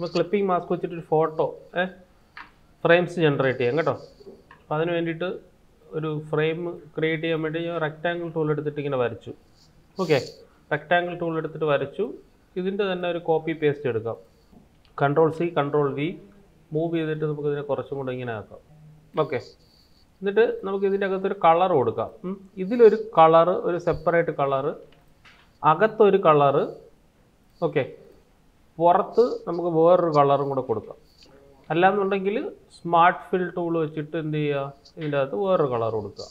നമ്മൾ clipping mask വെച്ചിട്ട് ഒരു ഫോട്ടോ ഏ ഫ്രെയിംസ് ജനറേറ്റ് ചെയ്യാം കേട്ടോ അപ്പോൾ അതിന് വേണ്ടിയിട്ട് ഒരു ഫ്രെയിം ക്രിയേറ്റ് ചെയ്യാൻ വേണ്ടി ഞാൻ റെക്റ്റാങ്കിൾ ടൂൾ എടുത്തിട്ട് ഇങ്ങനെ വരച്ചു ഓക്കെ റെക്റ്റാങ്കിൾ ടൂൾ എടുത്തിട്ട് വരച്ചു ഇതിൻ്റെ തന്നെ ഒരു കോപ്പി പേസ്റ്റ് എടുക്കാം control C control V move ചെയ്തിട്ട് നമുക്ക് ഇതിനെ കുറച്ചും കൂടെ ഇങ്ങനെ ആക്കാം ഓക്കെ എന്നിട്ട് നമുക്ക് ഇതിൻ്റെ അകത്തൊരു കളർ കൊടുക്കാം ഉം. ഇതിലൊരു കളറ് ഒരു സെപ്പറേറ്റ് കളറ് അകത്തൊരു കളറ് ഓക്കെ പുറത്ത് നമുക്ക് വേറൊരു കളറും കൂടെ കൊടുക്കാം അല്ലാന്നുണ്ടെങ്കിൽ സ്മാർട്ട് ഫിൽ ടൂൾ വെച്ചിട്ട് എന്ത് ചെയ്യുക ഇതിൻ്റെ അകത്ത് വേറൊരു കളർ കൊടുക്കുക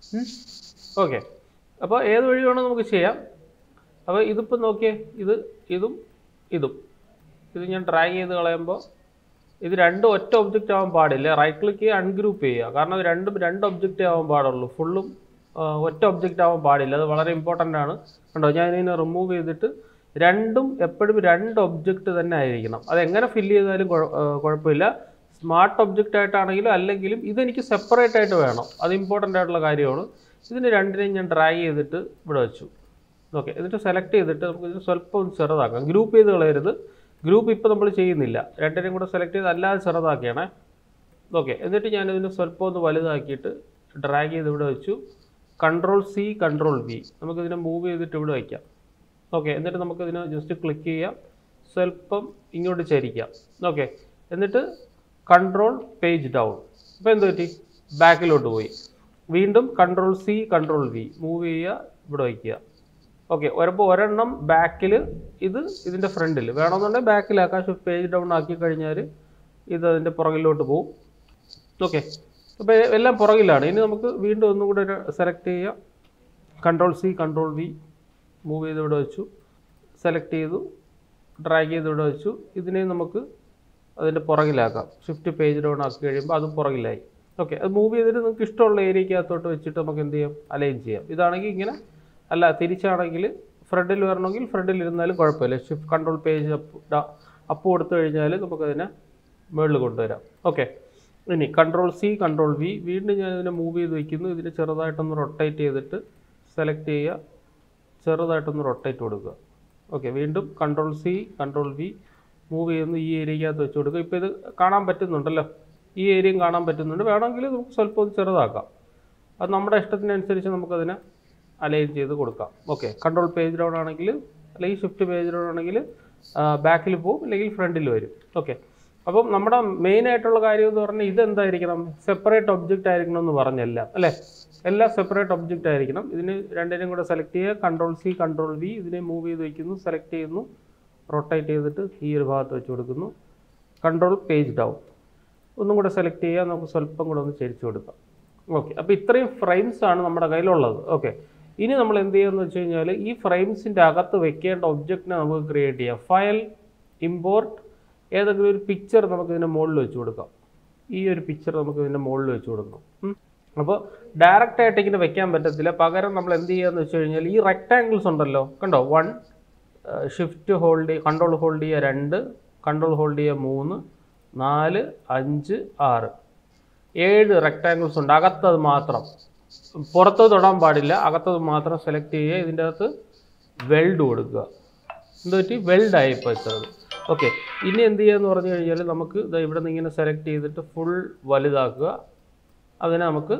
ഓക്കെ അപ്പോൾ ഏത് വഴി വേണോ നമുക്ക് ചെയ്യാം അപ്പോൾ ഇതിപ്പോൾ നോക്കിയേ ഇത് ഇതും ഇതും ഇത് ഞാൻ ഡ്രാഗ് ചെയ്ത് കളയുമ്പോൾ ഇത് രണ്ടും ഒറ്റ ഒബ്ജക്റ്റ് ആവാൻ പാടില്ല റൈറ്റ് ക്ലിക്ക് ചെയ്യുക അൺഗ്രൂപ്പ് ചെയ്യുക കാരണം ഇത് രണ്ടും രണ്ട് ഒബ്ജക്റ്റ് ആവാൻ പാടുള്ളൂ ഫുള്ളും ഒറ്റ ഒബ്ജക്റ്റ് ആവാൻ പാടില്ല അത് വളരെ ഇമ്പോർട്ടൻ്റ് ആണ് കണ്ടോ ഞാൻ ഇതിനെ റിമൂവ് ചെയ്തിട്ട് രണ്ടും എപ്പോഴും രണ്ട് ഒബ്ജക്റ്റ് തന്നെ ആയിരിക്കണം അത് എങ്ങനെ ഫില്ല് ചെയ്താലും കുഴ- ആ, കുഴപ്പമില്ല സ്മാർട്ട് ഒബ്ജക്റ്റ് ആയിട്ടാണെങ്കിലും അല്ലെങ്കിലും ഇതെനിക്ക് സെപ്പറേറ്റ് ആയിട്ട് വേണം അത് ഇമ്പോർട്ടൻ്റ് ആയിട്ടുള്ള കാര്യമാണ് ഇതിന് രണ്ടിനെയും ഞാൻ ഡ്രാഗ് ചെയ്തിട്ട് ഇവിടെ വെച്ചു ഓക്കെ എന്നിട്ട് സെലക്ട് ചെയ്തിട്ട് നമുക്ക് ഇത് സ്വല്പം ഒന്ന് ചെറുതാക്കാം ഗ്രൂപ്പ് ചെയ്ത് കളയരുത് ഗ്രൂപ്പ് ഇപ്പോൾ നമ്മൾ ചെയ്യുന്നില്ല രണ്ടിനെയും കൂടെ സെലക്ട് ചെയ്ത് അല്ലാതെ ചെറുതാക്കിയാണേ ഓക്കെ എന്നിട്ട് ഞാനിതിന് സ്വല്പം ഒന്ന് വലുതാക്കിയിട്ട് ഡ്രാഗ് ചെയ്ത് ഇവിടെ വെച്ചു കൺട്രോൾ സി കൺട്രോൾ വി നമുക്കിതിനെ മൂവ് ചെയ്തിട്ട് ഇവിടെ വയ്ക്കാം ഓക്കെ എന്നിട്ട് നമുക്കിതിനെ ജസ്റ്റ് ക്ലിക്ക് ചെയ്യാം സ്വല്പം ഇങ്ങോട്ട് ചരിക്കാം ഓക്കെ എന്നിട്ട് കൺട്രോൾ പേജ് ഡൗൺ ഇപ്പോൾ എന്ത് പറ്റി ബാക്കിലോട്ട് പോയി വീണ്ടും control C control V move ചെയ്യുക ഇവിടെ വയ്ക്കുക ഓക്കെ വരുമ്പോൾ ഒരെണ്ണം ബാക്കിൽ ഇത് ഇതിൻ്റെ ഫ്രണ്ടിൽ വേണമെന്നുണ്ടെങ്കിൽ ബാക്കിലാക്കാം പക്ഷേ പേജ് ഡൗൺ ആക്കി കഴിഞ്ഞാൽ ഇത് അതിൻ്റെ പുറകിലോട്ട് പോകും ഓക്കെ അപ്പോൾ എല്ലാം പുറകിലാണ് ഇനി നമുക്ക് വീണ്ടും ഒന്നും കൂടെ സെലക്ട് ചെയ്യാം control C control V move ചെയ്ത് ഇവിടെ വെച്ചു സെലക്ട് ചെയ്തു ഡ്രാഗ് ചെയ്ത് ഇവിടെ വെച്ചു ഇതിനെ നമുക്ക് അതിൻ്റെ പുറകിലാക്കാം ഷിഫ്റ്റ് പേജ് ഡൗൺ ആക്കി കഴിയുമ്പോൾ അതും പുറകിലായി ഓക്കെ അത് മൂവ് ചെയ്തിട്ട് നിങ്ങൾക്ക് ഇഷ്ടമുള്ള ഏരിയക്കകത്തോട്ട് വെച്ചിട്ട് നമുക്ക് എന്ത് ചെയ്യാം അലൈൻ ചെയ്യാം ഇതാണെങ്കിൽ ഇങ്ങനെ അല്ല തിരിച്ചാണെങ്കിൽ ഫ്രണ്ടിൽ വരണമെങ്കിൽ ഫ്രണ്ടിൽ ഇരുന്നാലും കുഴപ്പമില്ല shift control page up up കൊടുത്തു കഴിഞ്ഞാൽ നമുക്കതിനെ മുകളിൽ കൊണ്ടുവരാം ഓക്കെ ഇനി കൺട്രോൾ സി കൺട്രോൾ വി വീണ്ടും ഞാൻ ഇതിനെ മൂവ് ചെയ്ത് വയ്ക്കുന്നു ഇതിനെ ചെറുതായിട്ടൊന്ന് റൊട്ടേറ്റ് ചെയ്തിട്ട് സെലക്ട് ചെയ്യുക ചെറുതായിട്ടൊന്ന് റൊട്ടേറ്റ് കൊടുക്കുക ഓക്കെ വീണ്ടും control C control V move ചെയ്യുന്നു ഈ ഏരിയക്കകത്ത് വെച്ച് കൊടുക്കുക ഇപ്പോൾ ഇത് കാണാൻ പറ്റുന്നുണ്ടല്ലോ ഈ ഏരിയയും കാണാൻ പറ്റുന്നുണ്ട് വേണമെങ്കിൽ നമുക്ക് സ്വല്പം ഒന്ന് ചെറുതാക്കാം അത് നമ്മുടെ ഇഷ്ടത്തിനനുസരിച്ച് നമുക്കതിനെ അലൈൻ ചെയ്ത് കൊടുക്കാം ഓക്കെ കൺട്രോൾ പേജ് ഡൗൺ ആണെങ്കിൽ അല്ലെങ്കിൽ ഷിഫ്റ്റ് പേജ് ഡൗൺ ആണെങ്കിൽ ബാക്കിൽ പോകും അല്ലെങ്കിൽ ഫ്രണ്ടിൽ വരും ഓക്കെ അപ്പം നമ്മുടെ മെയിൻ ആയിട്ടുള്ള കാര്യം എന്ന് പറഞ്ഞാൽ ഇതെന്തായിരിക്കണം സെപ്പറേറ്റ് ഒബ്ജക്റ്റ് ആയിരിക്കണം എന്ന് പറഞ്ഞല്ല അല്ലേ എല്ലാം സെപ്പറേറ്റ് ഒബ്ജക്റ്റ് ആയിരിക്കണം ഇതിന് രണ്ടിനെയും കൂടെ സെലക്ട് ചെയ്യുക കൺട്രോൾ സി കൺട്രോൾ വി ഇതിനെ മൂവ് ചെയ്ത് വയ്ക്കുന്നു സെലക്ട് ചെയ്യുന്നു റൊട്ടേറ്റ് ചെയ്തിട്ട് ഈ ഒരു ഭാഗത്ത് വെച്ച് കൊടുക്കുന്നു കൺട്രോൾ പേജ് ഡൗൺ ഒന്നും കൂടെ സെലക്ട് ചെയ്യുക നമുക്ക് സ്വല്പം കൂടെ ഒന്ന് ചരിച്ചു കൊടുക്കാം ഓക്കെ അപ്പോൾ ഇത്രയും ഫ്രെയിംസ് ആണ് നമ്മുടെ കയ്യിലുള്ളത് ഓക്കെ ഇനി നമ്മൾ എന്ത് ചെയ്യുമെന്ന് വെച്ച് കഴിഞ്ഞാൽ ഈ ഫ്രെയിംസിൻ്റെ അകത്ത് വെക്കേണ്ട ഒബ്ജക്റ്റിനെ നമുക്ക് ക്രിയേറ്റ് ചെയ്യാം ഫയൽ ഇമ്പോർട്ട് ഏതെങ്കിലും ഒരു പിക്ചർ നമുക്ക് ഇതിൻ്റെ മുകളിൽ വെച്ച് കൊടുക്കാം ഈ ഒരു പിക്ചർ നമുക്ക് ഇതിൻ്റെ മുകളിൽ വെച്ച് കൊടുക്കണം ഉം. അപ്പോൾ ഡയറക്റ്റ് ആയിട്ട് ഇങ്ങനെ വെക്കാൻ പറ്റത്തില്ല പകരം നമ്മൾ എന്ത് ചെയ്യാന്ന് വെച്ച് കഴിഞ്ഞാൽ ഈ റെക്റ്റാങ്കിൾസ് ഉണ്ടല്ലോ കണ്ടോ വൺ ഷിഫ്റ്റ് ഹോൾഡ് ചെയ്യുക കൺട്രോൾ ഹോൾഡ് ചെയ്യുക രണ്ട് കൺട്രോൾ ഹോൾഡ് ചെയ്യുക മൂന്ന് നാല് അഞ്ച് ആറ് ഏഴ് റെക്റ്റാങ്കിൾസ് ഉണ്ട് അകത്തത് മാത്രം പുറത്ത് തൊടാൻ പാടില്ല അകത്തത് മാത്രം സെലക്ട് ചെയ്യുക ഇതിൻ്റെ അകത്ത് വെൽഡ് കൊടുക്കുക എന്ത് പറ്റി വെൽഡ് ആയിപ്പോൾ ഇത്തത് ഓക്കെ ഇനി എന്ത് ചെയ്യുക പറഞ്ഞു കഴിഞ്ഞാൽ നമുക്ക് ഇത് ഇവിടെ നിന്ന് ഇങ്ങനെ സെലക്ട് ചെയ്തിട്ട് ഫുൾ വലുതാക്കുക അതിനെ നമുക്ക്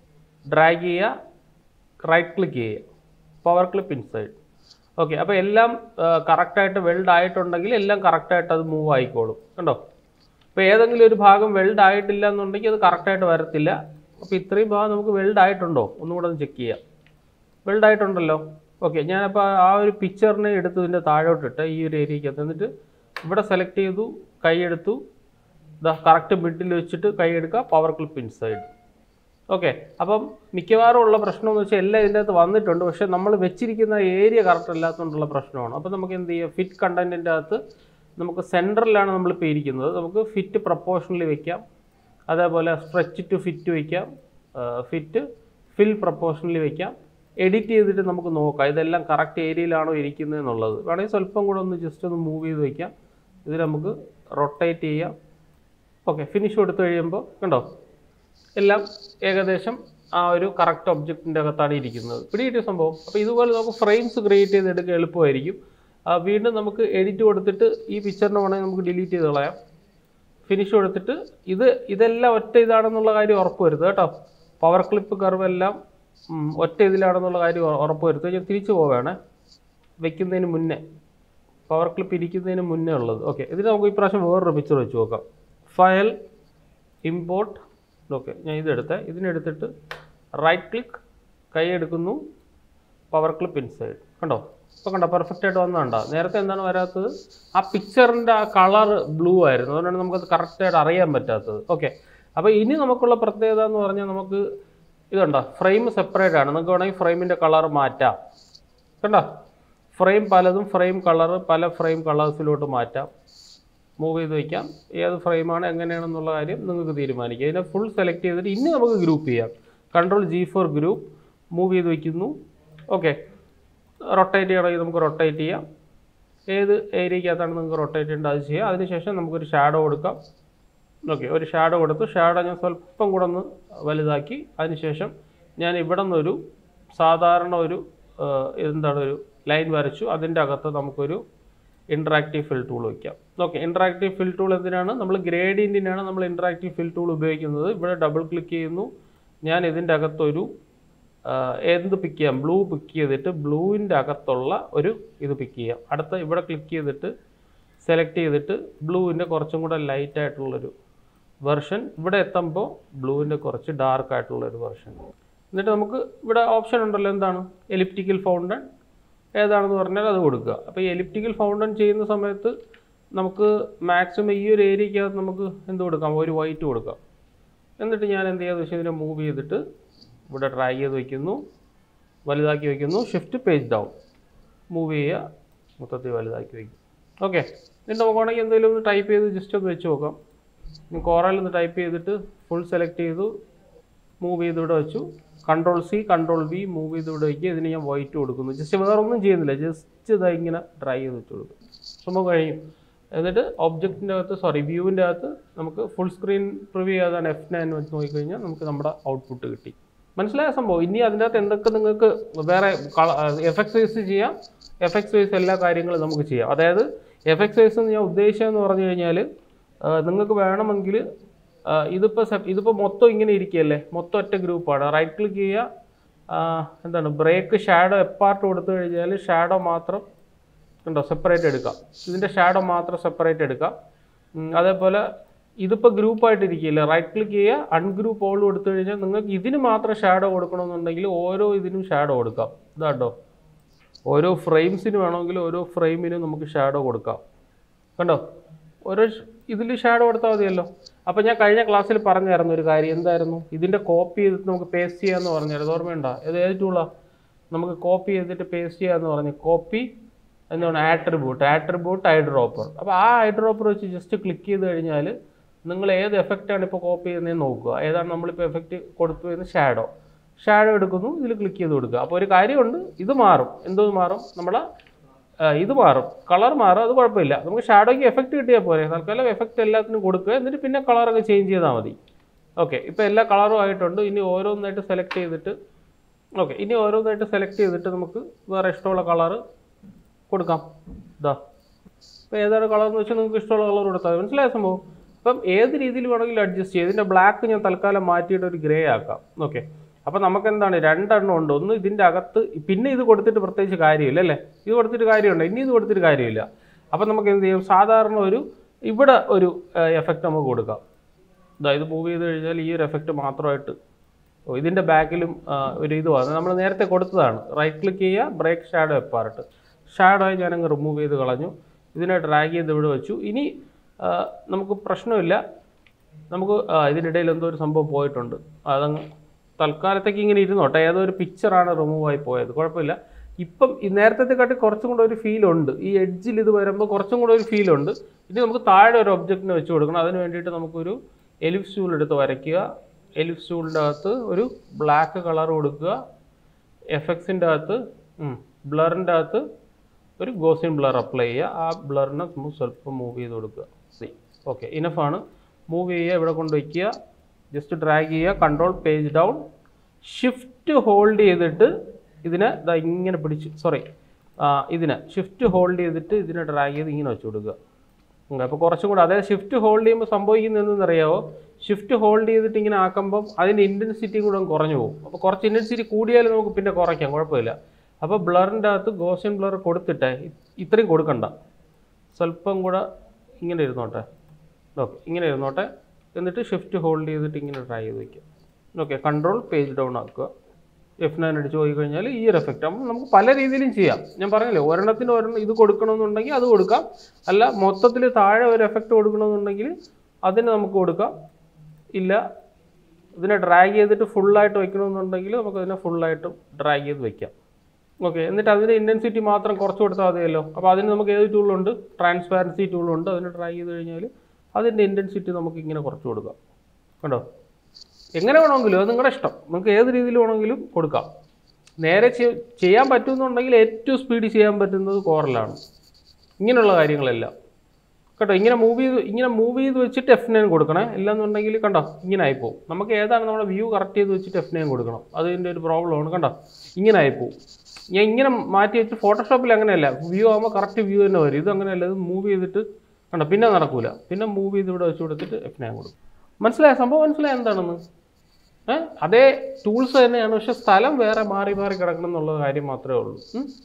ഡ്രാഗ് ചെയ്യുക റൈറ്റ് ക്ലിക്ക് ചെയ്യുക പവർ ക്ലിപ്പ് ഇൻസൈഡ് ഓക്കെ അപ്പോൾ എല്ലാം കറക്റ്റായിട്ട് വെൽഡ് ആയിട്ടുണ്ടെങ്കിൽ എല്ലാം കറക്റ്റായിട്ട് അത് മൂവ് ആയിക്കോളും കണ്ടോ അപ്പോൾ ഏതെങ്കിലും ഒരു ഭാഗം വെൽഡ് ആയിട്ടില്ല എന്നുണ്ടെങ്കിൽ അത് കറക്റ്റായിട്ട് വരത്തില്ല അപ്പോൾ ഇത്രയും ഭാഗം നമുക്ക് വെൽഡ് ആയിട്ടുണ്ടോ ഒന്നും കൂടെ ഒന്ന് ചെക്ക് ചെയ്യാം വെൽഡ് ആയിട്ടുണ്ടല്ലോ ഓക്കെ ഞാനപ്പോൾ ആ ഒരു പിക്ചറിനെ എടുത്ത് ഇതിൻ്റെ താഴോട്ടിട്ട് ഈ ഒരു ഏരിയക്കകത്ത് എന്നിട്ട് ഇവിടെ സെലക്ട് ചെയ്തു കൈ എടുത്തു ഇതാ കറക്റ്റ് മിഡിൽ വെച്ചിട്ട് കൈ എടുക്കുക പവർ ക്ലിപ്പ് ഇൻസൈഡ് ഓക്കെ അപ്പം മിക്കവാറും ഉള്ള പ്രശ്നം എന്ന് വെച്ചാൽ എല്ലാം ഇതിൻ്റെ അകത്ത് വന്നിട്ടുണ്ട് പക്ഷേ നമ്മൾ വെച്ചിരിക്കുന്ന ഏരിയ കറക്റ്റ് അല്ലാത്തതുകൊണ്ടുള്ള പ്രശ്നമാണ് അപ്പോൾ നമുക്ക് എന്ത് ചെയ്യാം ഫിറ്റ് കണ്ടൻറ്റിൻ്റെ അകത്ത് നമുക്ക് സെൻറ്ററിലാണ് നമ്മളിപ്പോൾ ഇരിക്കുന്നത് നമുക്ക് ഫിറ്റ് പ്രപ്പോർഷണലി വെക്കാം അതേപോലെ സ്ട്രെച്ച് ടു ഫിറ്റ് വയ്ക്കാം ഫിറ്റ് ഫിൽ പ്രപ്പോർഷണലി വയ്ക്കാം എഡിറ്റ് ചെയ്തിട്ട് നമുക്ക് നോക്കാം ഇതെല്ലാം കറക്റ്റ് ഏരിയയിലാണോ ഇരിക്കുന്നത് എന്നുള്ളത് വേണമെങ്കിൽ സ്വല്പം കൂടെ ഒന്ന് ജസ്റ്റ് ഒന്ന് മൂവ് ചെയ്ത് വയ്ക്കാം ഇത് നമുക്ക് റൊട്ടേറ്റ് ചെയ്യാം ഓക്കെ ഫിനിഷ് കൊടുത്തു കഴിയുമ്പോൾ കണ്ടോ എല്ലാം ഏകദേശം ആ ഒരു കറക്റ്റ് ഒബ്ജക്റ്റിൻ്റെ അകത്താണ് ഇരിക്കുന്നത് പിടികിട്ടിയ സംഭവം അപ്പോൾ ഇതുപോലെ നമുക്ക് ഫ്രെയിംസ് ക്രിയേറ്റ് ചെയ്തെടുക്കാൻ എളുപ്പമായിരിക്കും ആ, വീണ്ടും നമുക്ക് എഡിറ്റ് കൊടുത്തിട്ട് ഈ പിക്ചറിനെ വേണമെങ്കിൽ നമുക്ക് ഡിലീറ്റ് ചെയ്ത് കളയാം ഫിനിഷ് കൊടുത്തിട്ട് ഇത് ഇതെല്ലാം ഒറ്റ ഇതാണെന്നുള്ള കാര്യം ഉറപ്പ് വരുത്തുക കേട്ടോ പവർ ക്ലിപ്പ് കർവ് എല്ലാം ഉം, ഒറ്റ ഇതിലാണെന്നുള്ള കാര്യം ഉറ- ഉറപ്പ് വരുത്തുക ഞാൻ തിരിച്ചു പോവുകയാണ് വെക്കുന്നതിന് മുന്നേ പവർ ക്ലിപ്പ് ഇരിക്കുന്നതിന് മുന്നേ ഉള്ളത് ഓക്കെ ഇതിന് നമുക്ക് ഇപ്രാവശ്യം വേറൊരു പിക്ചർ വെച്ച് നോക്കാം ഫയൽ ഇമ്പോർട്ട് ഓക്കെ ഞാൻ ഇതെടുത്തേ ഇതിനെടുത്തിട്ട് റൈറ്റ് ക്ലിക്ക് കൈ എടുക്കുന്നു പവർ ക്ലിപ്പ് ഇൻസൈഡ് കണ്ടോ ഇപ്പോൾ കണ്ടോ പെർഫെക്റ്റ് ആയിട്ട് വന്നതുണ്ടോ നേരത്തെ എന്താണ് വരാത്തത് ആ പിക്ചറിൻ്റെ ആ കളർ ബ്ലൂ ആയിരുന്നു അതുകൊണ്ടാണ് നമുക്കത് കറക്റ്റായിട്ട് അറിയാൻ പറ്റാത്തത് ഓക്കെ അപ്പോൾ ഇനി നമുക്കുള്ള പ്രത്യേകത എന്ന് പറഞ്ഞാൽ നമുക്ക് ഇതുണ്ടോ ഫ്രെയിം സെപ്പറേറ്റ് ആണ് നമുക്ക് വേണമെങ്കിൽ ഫ്രെയിമിൻ്റെ കളർ മാറ്റാം കണ്ടോ ഫ്രെയിം പലതും ഫ്രെയിം കളർ പല ഫ്രെയിം കളേഴ്സിലോട്ട് മാറ്റാം മൂവ് ചെയ്ത് വയ്ക്കാം ഏത് ഫ്രെയിമാണ് എങ്ങനെയാണെന്നുള്ള കാര്യം നിങ്ങൾക്ക് തീരുമാനിക്കാം ഇതിനെ ഫുൾ സെലക്ട് ചെയ്തിട്ട് ഇനി നമുക്ക് ഗ്രൂപ്പ് ചെയ്യാം control G for group move ചെയ്ത് വയ്ക്കുന്നു ഓക്കെ റൊട്ടേറ്റ് ചെയ്യണമെങ്കിൽ നമുക്ക് റൊട്ടേറ്റ് ചെയ്യാം ഏത് ഏരിയക്കകത്താണ് നിങ്ങൾക്ക് റൊട്ടേറ്റ് ചെയ്യേണ്ടത് അത് ചെയ്യാം അതിനുശേഷം നമുക്കൊരു ഷാഡോ കൊടുക്കാം ഓക്കെ ഒരു ഷാഡോ കൊടുത്തു ഷാഡോ ഞാൻ സ്വല്പം കൂടെ ഒന്ന് വലുതാക്കി അതിനുശേഷം ഞാൻ ഇവിടെ നിന്നൊരു സാധാരണ ഒരു ആ, എന്താണ് ഒരു ലൈൻ വരച്ചു അതിൻ്റെ അകത്ത് നമുക്കൊരു ഇൻട്രാക്റ്റീവ് ഫിൽ ടൂൾ വയ്ക്കാം ഓക്കെ ഇൻട്രാക്റ്റീവ് ഫിൽ ടൂൾ എന്തിനാണ് നമ്മൾ ഗ്രേഡിയൻറ്റിനാണ് നമ്മൾ ഇൻട്രാക്റ്റീവ് ഫിൽ ടൂൾ ഉപയോഗിക്കുന്നത് ഇവിടെ ഡബിൾ ക്ലിക്ക് ചെയ്യുന്നു ഞാൻ ഇതിൻ്റെ അകത്തൊരു ആ, എന്ത് പിക്ക് ചെയ്യാം ബ്ലൂ പിക്ക് ചെയ്തിട്ട് ബ്ലൂവിൻ്റെ അകത്തുള്ള ഒരു ഇത് പിക്ക് ചെയ്യാം അടുത്ത ഇവിടെ ക്ലിക്ക് ചെയ്തിട്ട് സെലക്ട് ചെയ്തിട്ട് ബ്ലൂവിൻ്റെ കുറച്ചും കൂടെ ലൈറ്റ് ആയിട്ടുള്ളൊരു വെർഷൻ ഇവിടെ എത്തുമ്പോൾ ബ്ലൂവിൻ്റെ കുറച്ച് ഡാർക്ക് ആയിട്ടുള്ള ഒരു വെർഷൻ എന്നിട്ട് നമുക്ക് ഇവിടെ ഓപ്ഷൻ ഉണ്ടല്ലോ എന്താണ് എലിപ്റ്റിക്കൽ ഫൗണ്ടൻ ഏതാണെന്ന് പറഞ്ഞാൽ അത് കൊടുക്കുക അപ്പോൾ ഈ എലിപ്റ്റിക്കൽ ഫൗണ്ടൻ ചെയ്യുന്ന സമയത്ത് നമുക്ക് മാക്സിമം ഈ ഒരു ഏരിയക്കകത്ത് നമുക്ക് എന്ത് കൊടുക്കാം ഒരു വൈറ്റ് കൊടുക്കാം എന്നിട്ട് ഞാൻ എന്ത് ചെയ്യാന്ന് വെച്ചാൽ ഇതിനെ മൂവ് ചെയ്തിട്ട് ഇവിടെ ഡ്രാഗ് ചെയ്ത് വയ്ക്കുന്നു വലുതാക്കി വയ്ക്കുന്നു ഷിഫ്റ്റ് പേജ് ഡൗൺ മൂവ് ചെയ്യുക മൊത്തത്തിൽ വലുതാക്കി വയ്ക്കും ഓക്കെ എന്നിട്ട് നമുക്ക് വേണമെങ്കിൽ എന്തെങ്കിലും ഒന്ന് ടൈപ്പ് ചെയ്ത് ജസ്റ്റ് ഒന്ന് വെച്ച് നോക്കാം കോറയിൽ ഒന്ന് ടൈപ്പ് ചെയ്തിട്ട് ഫുൾ സെലക്ട് ചെയ്തു മൂവ് ചെയ്ത് ഇവിടെ വെച്ചു control C control V move ചെയ്ത് ഇവിടെ വയ്ക്കുക ഇതിന് ഞാൻ വൈറ്റ് കൊടുക്കുന്നു ജസ്റ്റ് വേറെ ഒന്നും ചെയ്യുന്നില്ല ജസ്റ്റ് ഇതാ ഇങ്ങനെ ഡ്രൈ ചെയ്ത് വെച്ച് കൊടുക്കും സംഭവം കഴിയും എന്നിട്ട് ഒബ്ജക്റ്റിൻ്റെ അകത്ത് സോറി വ്യൂവിൻ്റെ അകത്ത് നമുക്ക് ഫുൾ സ്ക്രീൻ പ്രിവ്യൂ ചെയ്താണ് എഫ് നയൻ വെച്ച് നോക്കിക്കഴിഞ്ഞാൽ നമുക്ക് നമ്മുടെ ഔട്ട്പുട്ട് കിട്ടി മനസ്സിലായ സംഭവം ഇനി അതിൻ്റെ അകത്ത് എന്തൊക്കെ നിങ്ങൾക്ക് വേറെ എഫക്സ് വൈസ് ചെയ്യാം എഫക്സ് വൈസ് എല്ലാ കാര്യങ്ങളും നമുക്ക് ചെയ്യാം അതായത് എഫക്സ് വൈസ് എന്ന് ഞാൻ ഉദ്ദേശിച്ചതെന്ന് പറഞ്ഞു കഴിഞ്ഞാൽ നിങ്ങൾക്ക് വേണമെങ്കിൽ ഇതിപ്പോൾ ഇതിപ്പോൾ മൊത്തം ഇങ്ങനെ ഇരിക്കുകയല്ലേ മൊത്തം ഒറ്റ ഗ്രൂപ്പാണ് റൈറ്റ് ക്ലിക്ക് ചെയ്യുക ആ, എന്താണ് ബ്രേക്ക് ഷാഡോ എപ്പാർട്ട് കൊടുത്തു കഴിഞ്ഞാൽ ഷാഡോ മാത്രം ഉണ്ടോ സെപ്പറേറ്റ് എടുക്കാം ഇതിൻ്റെ ഷാഡോ മാത്രം സെപ്പറേറ്റ് എടുക്കാം ഉം, അതേപോലെ ഇതിപ്പോൾ ഗ്രൂപ്പായിട്ട് ഇരിക്കില്ല റൈറ്റ് ക്ലിക്ക് ചെയ്യുക അൺഗ്രൂപ്പ് ഓൾ കൊടുത്തു കഴിഞ്ഞാൽ നിങ്ങൾക്ക് ഇതിന് മാത്രം ഷാഡോ കൊടുക്കണമെന്നുണ്ടെങ്കിൽ ഓരോ ഇതിനും ഷാഡോ കൊടുക്കാം ഇതാട്ടോ ഓരോ ഫ്രെയിംസിന് വേണമെങ്കിൽ ഓരോ ഫ്രെയിമിനും നമുക്ക് ഷാഡോ കൊടുക്കാം കണ്ടോ ഓരോ ഇതിൽ ഷാഡോ കൊടുത്താൽ മതിയല്ലോ അപ്പോൾ ഞാൻ കഴിഞ്ഞ ക്ലാസ്സിൽ പറഞ്ഞായിരുന്നു ഒരു കാര്യം എന്തായിരുന്നു ഇതിൻ്റെ കോപ്പി ചെയ്തിട്ട് നമുക്ക് പേസ്റ്റ് ചെയ്യാമെന്ന് പറഞ്ഞായിരുന്നു ഓർമ്മയുണ്ടോ ഇത് ഏത് ടൂളാണ് നമുക്ക് കോപ്പി ചെയ്തിട്ട് പേസ്റ്റ് ചെയ്യാമെന്ന് പറഞ്ഞു കോപ്പി എന്താണ് ആട്രിബ്യൂട്ട് ആട്രിബ്യൂട്ട് ഐ ഡ്രോപ്പർ അപ്പോൾ ആ ഐ ഡ്രോപ്പർ വെച്ച് ജസ്റ്റ് ക്ലിക്ക് ചെയ്ത് കഴിഞ്ഞാൽ നിങ്ങൾ ഏത് എഫക്റ്റാണ് ഇപ്പോൾ കോപ്പി ചെയ്യുന്നതെന്ന് നോക്കുക ഏതാണ് നമ്മളിപ്പോൾ എഫക്റ്റ് കൊടുത്തു എന്ന് ഷാഡോ ഷാഡോ എടുക്കുന്നു ഇതിൽ ക്ലിക്ക് ചെയ്ത് കൊടുക്കുക അപ്പോൾ ഒരു കാര്യമുണ്ട് ഇത് മാറും എന്തോ മാറും നമ്മളെ ആ, ഇത് മാറും കളർ മാറും അത് കുഴപ്പമില്ല നമുക്ക് ഷാഡോയ്ക്ക് എഫക്റ്റ് കിട്ടിയാൽ പോരെ തൽക്കാലം എഫക്റ്റ് എല്ലാത്തിനും കൊടുക്കുക എന്നിട്ട് പിന്നെ കളറൊക്കെ ചേഞ്ച് ചെയ്താൽ മതി ഓക്കെ ഇപ്പോൾ എല്ലാ കളറും ആയിട്ടുണ്ട് ഇനി ഓരോന്നായിട്ട് സെലക്ട് ചെയ്തിട്ട് ഓക്കെ ഇനി ഓരോന്നായിട്ട് സെലക്ട് ചെയ്തിട്ട് നമുക്ക് വേറെ ഇഷ്ടമുള്ള കളറ് കൊടുക്കാം ഇതാ ഇപ്പോൾ ഏതാണ് കളർ എന്ന് വെച്ചാൽ നിങ്ങൾക്ക് ഇഷ്ടമുള്ള കളർ കൊടുത്താൽ മതി. മനസ്സിലായ സംഭവം അപ്പം ഏത് രീതിയിൽ വേണമെങ്കിലും അഡ്ജസ്റ്റ് ചെയ്യും ഇതിൻ്റെ ബ്ലാക്ക് ഞാൻ തൽക്കാലം മാറ്റിയിട്ട് ഒരു ഗ്രേ ആക്കാം ഓക്കെ അപ്പോൾ നമുക്ക് എന്താണ് രണ്ടെണ്ണം ഉണ്ട് ഒന്ന് ഇതിൻ്റെ അകത്ത് പിന്നെ ഇത് കൊടുത്തിട്ട് പ്രത്യേകിച്ച് കാര്യമില്ല അല്ലേ ഇത് കൊടുത്തിട്ട് കാര്യമുണ്ട് ഇനി ഇത് കൊടുത്തിട്ട് കാര്യമില്ല അപ്പം നമുക്ക് എന്ത് ചെയ്യും സാധാരണ ഒരു ഇവിടെ ഒരു എഫക്റ്റ് നമുക്ക് കൊടുക്കാം ഇതാ ഇത് മൂവ് ചെയ്ത് കഴിഞ്ഞാൽ ഈ ഒരു എഫക്റ്റ് മാത്രമായിട്ട് ഓ ഇതിൻ്റെ ബാക്കിലും ഒരു ഇത് വന്നു നമ്മൾ നേരത്തെ കൊടുത്തതാണ് റൈറ്റ് ക്ലിക്ക് ചെയ്യുക ബ്രേക്ക് ഷാഡോ എപ്പാർട്ട് ഷാഡോ ഞാനങ്ങ് റിമൂവ് ചെയ്ത് കളഞ്ഞു ഇതിനെ ഡ്രാഗ് ചെയ്ത് ഇവിടെ വെച്ചു ഇനി ആ, നമുക്ക് പ്രശ്നമില്ല നമുക്ക് ആ, ഇതിനിടയിൽ എന്തോ ഒരു സംഭവം പോയിട്ടുണ്ട് അതങ്ങ് തൽക്കാലത്തേക്ക് ഇങ്ങനെ ഇരുന്നോട്ടെ ഏതോ ഒരു പിക്ചറാണ് റിമൂവ് ആയി പോയത് കുഴപ്പമില്ല ഇപ്പം ഈ നേരത്തെ കാട്ടി കുറച്ചും കൂടെ ഒരു ഫീൽ ഉണ്ട് ഈ എഡ്ജിൽ ഇത് വരുമ്പോൾ കുറച്ചും കൂടെ ഒരു ഫീൽ ഉണ്ട് ഇനി നമുക്ക് താഴെ ഒരു ഒബ്ജക്റ്റിനെ വെച്ച് കൊടുക്കണം അതിന് വേണ്ടിയിട്ട് നമുക്കൊരു എലിഫ് സ്റ്റൂൾ എടുത്ത് വരയ്ക്കുക എലിഫ് സ്റ്റൂളിൻ്റെ അകത്ത് ഒരു ബ്ലാക്ക് കളർ കൊടുക്കുക എഫക്ട്സിൻ്റെ അകത്ത് ബ്ലറിൻ്റെ അകത്ത് ഒരു ഗോസിൻ ബ്ലർ അപ്ലൈ ചെയ്യുക ആ ബ്ലറിനെ നമുക്ക് സ്വല്പം മൂവ് ചെയ്ത് കൊടുക്കുക സി ഓക്കെ ഇനഫാണ് മൂവ് ചെയ്യുക ഇവിടെ കൊണ്ട് വയ്ക്കുക ജസ്റ്റ് ഡ്രാഗ് ചെയ്യുക control page down shift hold ചെയ്തിട്ട് ഇതിനെ ദാ ഇങ്ങനെ പിടിച്ച് സോറി ആ, ഇതിനെ ഷിഫ്റ്റ് ഹോൾഡ് ചെയ്തിട്ട് ഇതിനെ ഡ്രാഗ് ചെയ്ത് ഇങ്ങനെ വെച്ച് കൊടുക്കുക അപ്പോൾ കുറച്ചും കൂടെ അതായത് ഷിഫ്റ്റ് ഹോൾഡ് ചെയ്യുമ്പോൾ സംഭവിക്കുന്നത് എന്തെന്ന് അറിയാവോ ഷിഫ്റ്റ് ഹോൾഡ് ചെയ്തിട്ട് ഇങ്ങനെ ആക്കുമ്പം അതിൻ്റെ ഇൻറ്റൻസിറ്റി കൂടെ അങ്ങ് കുറഞ്ഞു പോകും അപ്പോൾ കുറച്ച് ഇൻറ്റൻസിറ്റി കൂടിയാലും നമുക്ക് പിന്നെ കുറയ്ക്കാം കുഴപ്പമില്ല അപ്പോൾ ബ്ലറിൻ്റെ അകത്ത് ഗോഷ്യൻ ബ്ലർ കൊടുത്തിട്ട് ഇ- ഇത്രയും കൊടുക്കണ്ട സ്വല്പം കൂടെ ഇങ്ങനെ ഇരുന്നോട്ടെ ഓക്കെ ഇങ്ങനെ ഇരുന്നോട്ടെ എന്നിട്ട് ഷിഫ്റ്റ് ഹോൾഡ് ചെയ്തിട്ട് ഇങ്ങനെ ട്രൈ ചെയ്ത് വയ്ക്കുക ഓക്കെ കൺട്രോൾ പേജ് ഡൗൺ ആക്കുക എഫ് നയൻ അടിച്ച് പോയി കഴിഞ്ഞാൽ ഈ ഒരു എഫക്റ്റ് ആകുമ്പോൾ നമുക്ക് പല രീതിയിലും ചെയ്യാം ഞാൻ പറഞ്ഞില്ലേ ഒരെണ്ണത്തിന് ഒരെണ്ണം ഇത് കൊടുക്കണമെന്നുണ്ടെങ്കിൽ അത് കൊടുക്കാം അല്ല മൊത്തത്തിൽ താഴെ ഒരു എഫക്റ്റ് കൊടുക്കണമെന്നുണ്ടെങ്കിൽ അതിന് നമുക്ക് കൊടുക്കാം ഇല്ല ഇതിനെ ഡ്രാഗ് ചെയ്തിട്ട് ഫുള്ളായിട്ട് വെക്കണമെന്നുണ്ടെങ്കിൽ നമുക്ക് അതിനെ ഫുള്ളായിട്ട് ഡ്രാഗ് ചെയ്ത് വെക്കാം ഓക്കെ എന്നിട്ട് അതിൻ്റെ ഇൻറ്റൻസിറ്റി മാത്രം കുറച്ച് കൊടുത്താൽ മതിയല്ലോ അപ്പോൾ അതിന് നമുക്ക് ഏത് ടൂളുണ്ട് ട്രാൻസ്പാരൻസി ടൂളുണ്ട് അതിന് ഡ്രാഗ് ചെയ്ത് കഴിഞ്ഞാൽ അതിൻ്റെ ഇൻറ്റൻസിറ്റി നമുക്ക് ഇങ്ങനെ കുറച്ച് കൊടുക്കാം കണ്ടോ എങ്ങനെ വേണമെങ്കിലും അത് നിങ്ങളുടെ ഇഷ്ടം നിങ്ങൾക്ക് ഏത് രീതിയിൽ വേണമെങ്കിലും കൊടുക്കാം നേരെ ചെയ്- ചെയ്യാൻ പറ്റുമെന്നുണ്ടെങ്കിൽ ഏറ്റവും സ്പീഡിൽ ചെയ്യാൻ പറ്റുന്നത് കോറലാണ് ഇങ്ങനെയുള്ള കാര്യങ്ങളെല്ലാം കേട്ടോ ഇങ്ങനെ മൂവ് ചെയ്ത് ഇങ്ങനെ മൂവ് ചെയ്ത് വെച്ചിട്ട് എഫ് നയൻ കൊടുക്കണേ ഇല്ലെന്നുണ്ടെങ്കിൽ കണ്ടോ ഇങ്ങനെ ആയിപ്പോവും നമുക്ക് ഏതാണ് നമ്മുടെ വ്യൂ കറക്റ്റ് ചെയ്ത് വെച്ചിട്ട് എഫ് നയൻ കൊടുക്കണം അതിൻ്റെ ഒരു പ്രോബ്ലമാണ് കണ്ടോ ഇങ്ങനെ ആയിപ്പോവും ഞാൻ ഇങ്ങനെ മാറ്റി വെച്ച് ഫോട്ടോഷോപ്പിൽ അങ്ങനെയല്ല വ്യൂ ആകുമ്പോൾ കറക്റ്റ് വ്യൂ തന്നെ വരും ഇത് അങ്ങനെയല്ല ഇത് മൂവ് ചെയ്തിട്ട് കണ്ടോ പിന്നെ നടക്കൂല പിന്നെ മൂവ് ചെയ്ത് ഇവിടെ വെച്ച് കൊടുത്തിട്ട് എഫ് നയൻ കൊടുക്കും മനസ്സിലായ സംഭവം മനസ്സിലായ എന്താണെന്ന് ഏഹ് അതേ ടൂൾസ് തന്നെയാണ് പക്ഷെ സ്ഥലം വേറെ മാറി മാറി കിടക്കണം എന്നുള്ള കാര്യം മാത്രമേ ഉള്ളൂ ഉം.